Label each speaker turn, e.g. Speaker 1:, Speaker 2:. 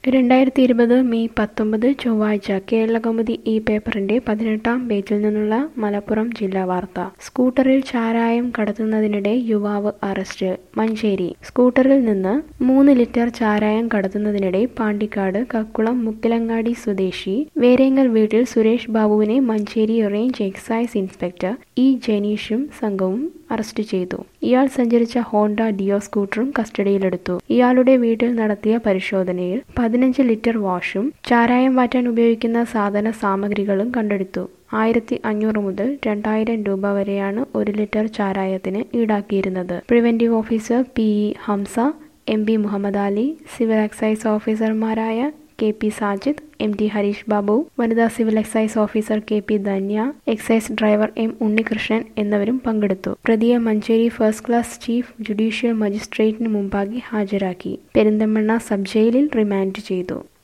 Speaker 1: രണ്ടായിരത്തി ഇരുപത് മെയ് പത്തൊമ്പത് ചൊവ്വാഴ്ച കേരളകൗമുദി ഈ പേപ്പറിന്റെ പതിനെട്ടാം പേജിൽ നിന്നുള്ള മലപ്പുറം ജില്ലാ വാർത്ത സ്കൂട്ടറിൽ ചാരായം കടത്തുന്നതിനിടെ യുവാവ് അറസ്റ്റ് മഞ്ചേരി സ്കൂട്ടറിൽ നിന്ന് മൂന്ന് ലിറ്റർ ചാരായം കടത്തുന്നതിനിടെ പാണ്ടിക്കാട് കക്കുളം മുക്കിലങ്ങാടി സ്വദേശി വേരേങ്ങൽ വീട്ടിൽ സുരേഷ് ബാബുവിനെ Manjeri range excise inspector E ജനീഷും സംഘവും അറസ്റ്റ് ചെയ്തു ഇയാൾ സഞ്ചരിച്ച ഹോണ്ട ഡിയോ സ്കൂട്ടറും കസ്റ്റഡിയിലെടുത്തു ഇയാളുടെ വീട്ടിൽ നടത്തിയ പരിശോധനയിൽ പതിനഞ്ച് ലിറ്റർ വാഷും ചാരായം വാറ്റാൻ ഉപയോഗിക്കുന്ന സാധന സാമഗ്രികളും കണ്ടെടുത്തു ആയിരത്തി അഞ്ഞൂറ് മുതൽ രണ്ടായിരം രൂപ വരെയാണ് ഒരു ലിറ്റർ ചാരായത്തിന് ഈടാക്കിയിരുന്നത് preventive officer P E Hamza M B Muhammad Ali civil excise ഓഫീസർമാരായ K P Sajid M T Hareesh Babu വനിതാ civil excise officer K P Dhanya excise driver M Unnikrishnan എന്നിവരും പങ്കെടുത്തു പ്രതിയെ Manjeri first class chief judicial മജിസ്ട്രേറ്റിന് മുമ്പാകെ ഹാജരാക്കി പെരിന്തമണ്ണ സബ് ജയിലിൽ റിമാൻഡ് ചെയ്തു